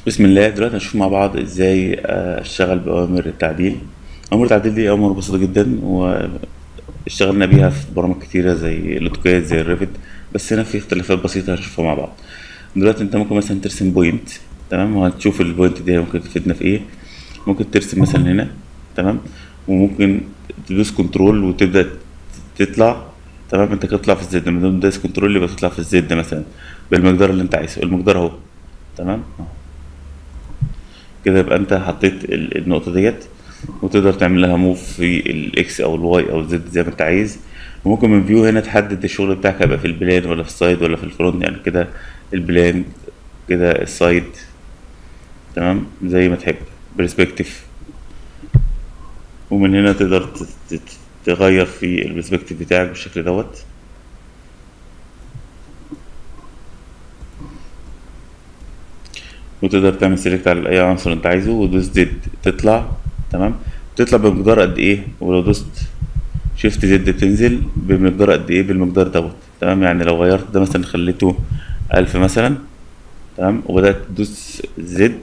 بسم الله دلوقتي هنشوف مع بعض ازاي آه، اشتغل بأوامر التعديل أوامر التعديل دي أوامر بسيطة جدا واشتغلنا بيها في برامج كتيرة زي الأوتوكاد زي الريفت بس هنا في اختلافات بسيطة هنشوفها مع بعض دلوقتي انت ممكن مثلا ترسم بوينت تمام وهتشوف البوينت دي ممكن تفيدنا في ايه ممكن ترسم مثلا هنا تمام وممكن تدوس كنترول وتبدأ تطلع تمام انت كده تطلع في الزد لما تدوس كنترول يبقى تطلع في الزد مثلا بالمقدار اللي انت عايزه المقدار اهو تمام اهو كده يبقى انت حطيت ال- النقطة ديت وتقدر تعمل لها موف في الاكس او الواي او الزد زي ما انت عايز وممكن من فيو هنا تحدد الشغل بتاعك هيبقى في البلان ولا في السايد ولا في الفرونت يعني كده البلان كده السايد تمام زي ما تحب برسبكتيف ومن هنا تقدر ت- ت- تغير في البرسبكتيف بتاعك بالشكل دوت وتقدر تعمل سيلكت على اي عنصر انت عايزه وتدوس زد تطلع تمام تطلع بمقدار قد ايه ولو دوست شيفت زد تنزل بمقدار قد ايه بالمقدار دوت تمام يعني لو غيرت ده مثلا خليته ألف مثلا تمام وبدأت تدوس زد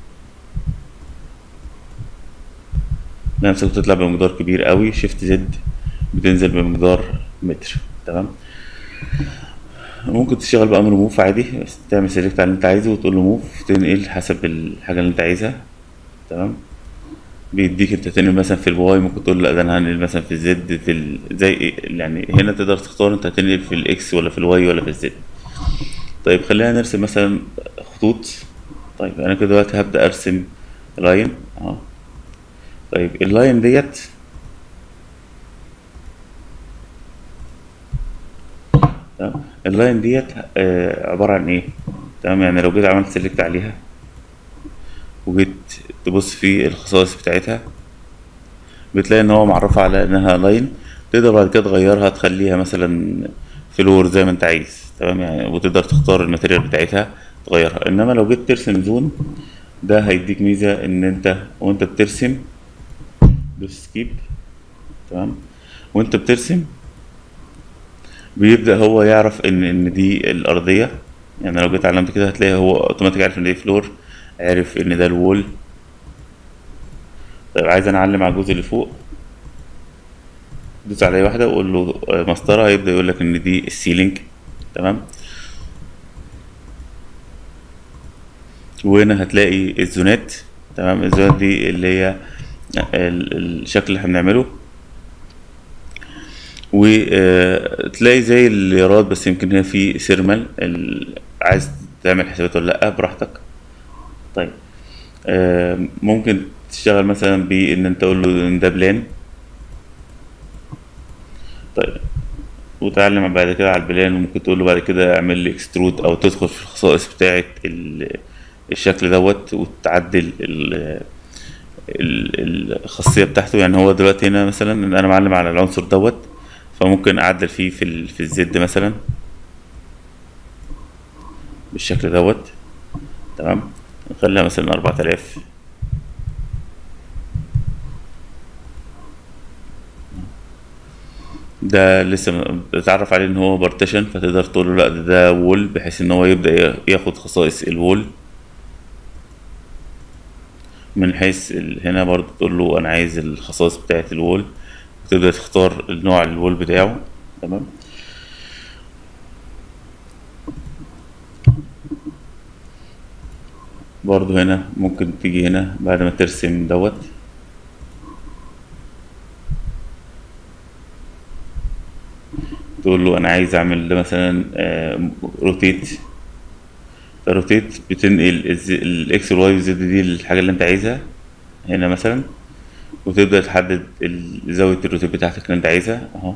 نفسك بتطلع بمقدار كبير قوي شيفت زد بتنزل بمقدار متر تمام ممكن تشتغل بأمر موف عادي بس تعمل سيلكت على اللي انت عايزه وتقول له موف تنقل حسب الحاجة اللي انت عايزها تمام بيديك انت تنقل مثلا في الواي ممكن تقول لا ده انا هنقل مثلا في الزد في ال... زي ايه يعني هنا تقدر تختار انت هتنقل في الاكس ولا في الواي ولا في الزد طيب خلينا نرسم مثلا خطوط طيب انا كده دلوقتي هبدأ ارسم لاين اهو طيب اللاين ديت تمام اللاين ديت آه عبارة عن ايه تمام يعني لو جيت عملت سيلكت عليها وجيت تبص في الخصائص بتاعتها بتلاقي ان هو معرفة على انها لاين تقدر بعد كده تغيرها تخليها مثلا فلور زي ما انت عايز تمام يعني وتقدر تختار الماتيريال بتاعتها تغيرها انما لو جيت ترسم زون ده هيديك ميزة ان انت وانت بترسم دوس سكيب تمام وانت بترسم بيبدأ هو يعرف ان ان دي الارضية يعني لو جيت علمت كده هتلاقي هو اوتوماتيك عارف ان دي فلور عارف ان ده الوول طيب عايز انا اعلم على الجزء اللي فوق دوس على اي واحدة وقول له آه، مسطرة هيبدأ يقول لك ان دي السيلينج تمام وهنا هتلاقي الزونات تمام الزونات دي اللي هي ال- الشكل اللي احنا بنعمله وتلاقي زي اليارات بس يمكن هي في سيرمال ال- عايز تعمل حسابات ولا لا براحتك طيب آه، ممكن تشتغل مثلا بان انت تقول له ان ده بلان طيب وتعلم بعد كده على البلان وممكن تقول له بعد كده اعمل لي اكسترود او تدخل في الخصائص بتاعه ال- الشكل دوت وتعدل ال- ال- الخاصيه بتاعته يعني هو دلوقتي هنا مثلا ان انا معلم على العنصر دوت فممكن اعدل فيه في ال- في الزد مثلا بالشكل دوت تمام نخليها مثلا 4000 ده لسه بتتعرف عليه ان هو بارتيشن فتقدر تقول له لا ده, ده وول بحيث ان هو يبدأ ياخد خصائص الوول من حيث ال- هنا برضو تقول له انا عايز الخصائص بتاعة الوول وتبدأ تختار النوع الوول بتاعه تمام برضو هنا ممكن تيجي هنا بعد ما ترسم دوت تقول له انا عايز اعمل ده مثلا روتيت روتيت بتنقل الز- الاكس والواي والزد دي الحاجه اللي انت عايزها هنا مثلا وتبدا تحدد ال- زاويه الروتيت بتاعتك اللي انت عايزها اهو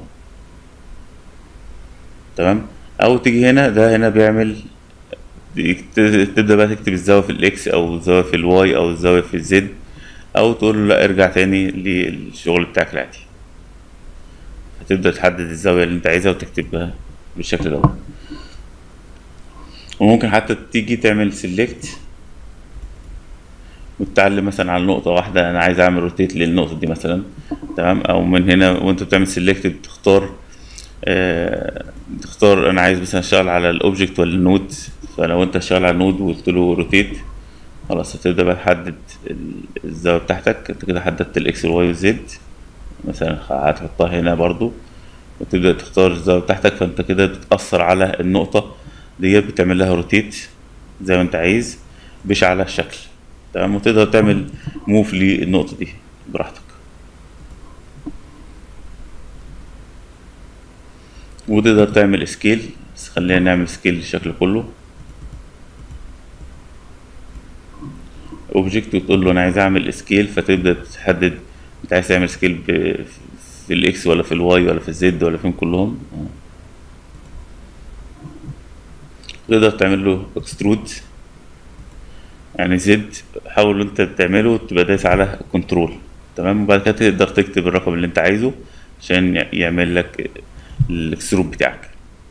تمام او تيجي هنا ده هنا بيعمل ت- تبدا بقى تكتب الزاويه في الاكس او الزاويه في الواي او الزاويه في الزد او تقول له لا ارجع تاني للشغل بتاعك العادي هتبدأ تحدد الزاوية اللي انت عايزها وتكتبها بالشكل ده وممكن حتى تيجي تعمل سيلكت وتتعلم مثلا على نقطة واحدة أنا عايز أعمل روتيت للنقطة دي مثلا تمام أو من هنا وأنت بتعمل سيلكت بتختار آه تختار أنا عايز مثلا أشتغل على الأوبجكت ولا النود فلو أنت شغال على النود وقلت له روتيت خلاص هتبدأ بقى تحدد ال- الزاوية بتاعتك انت كده حددت الاكس والواي والزد مثلا هتحطها هنا برضو وتبدأ تختار الزاوية بتاعتك فانت كده بتأثر على النقطة ديت بتعمل لها روتيت زي ما انت عايز مش على الشكل تمام وتقدر تعمل موف للنقطة دي براحتك وتقدر تعمل سكيل بس خلينا نعمل سكيل للشكل كله اوبجكت وتقول له انا عايز اعمل سكيل فتبدا تحدد انت عايز تعمل سكيل ب- في الاكس ولا في الواي ولا في الزد ولا فين كلهم آه. تقدر تعمل له اكسترود يعني زد حاول انت تعمله تبقى دايس على كنترول تمام وبعد كده تقدر تكتب الرقم اللي انت عايزه عشان ي- يعمل لك الاكسترود بتاعك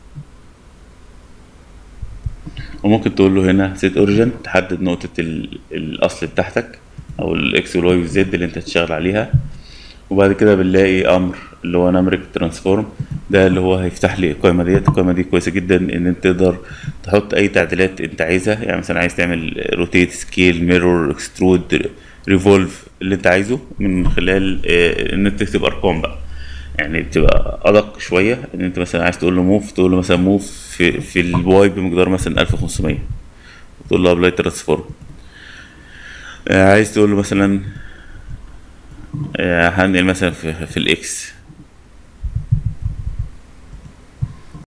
وممكن تقول له هنا سيت اوريجن تحدد نقطة ال- الأصل بتاعتك أو الإكس والواي والزد اللي أنت هتشتغل عليها وبعد كده بنلاقي أمر اللي هو نمرك ترانسفورم ده اللي هو هيفتح لي القائمة ديت القائمة دي كويسة جدا إن أنت تقدر تحط أي تعديلات أنت عايزها يعني مثلا عايز تعمل روتيت سكيل ميرور اكسترود ريفولف اللي أنت عايزه من خلال آه، إن أنت تكتب أرقام بقى يعني بتبقى ادق شويه ان انت مثلا عايز تقول له موف تقول له مثلا موف في في الواي بمقدار مثلا 1500 تقول له ابلاي ترانسفورم عايز تقول له مثلا آه، هنقل مثلا في, في الاكس